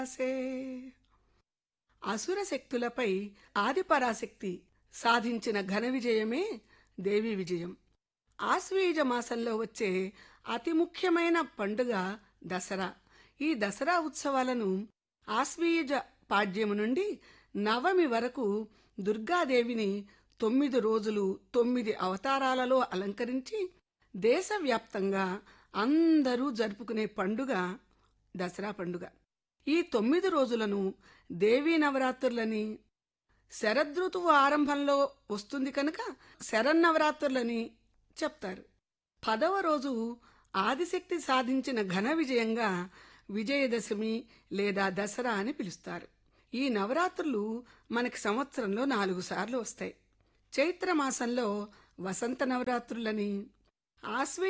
రాసే అసుర శక్తులపై ఆదిపరాశక్తి సాధించిన ఘన విజయమే దేవి విజయం ఆశ్వయుజ మాసంలో వచ్చే అతి ముఖ్యమైన పండుగ దసరా ఈ దసరా ఉత్సవాలను ఆశ్వయుజ పాడ్యము నుండి నవమి వరకు దుర్గాదేవిని తొమ్మిది రోజులు తొమ్మిది అవతారాలలో అలంకరించి దేశవ్యాప్తంగా అందరూ జరుపుకునే పండుగ దసరా పండుగ ఈ తొమ్మిది రోజులను దేవీ నవరాత్రులని శరదృతువు ఆరంభంలో వస్తుంది కనుక శరన్నవరాత్రులని చెప్తారు పదవ రోజు ఆదిశక్తి సాధించిన ఘన విజయంగా విజయదశమి లేదా దసరా అని పిలుస్తారు ఈ నవరాత్రులు మనకి సంవత్సరంలో నాలుగు సార్లు వస్తాయి చైత్ర మాసంలో వసంత నవరాత్రులని ఆశ్వీ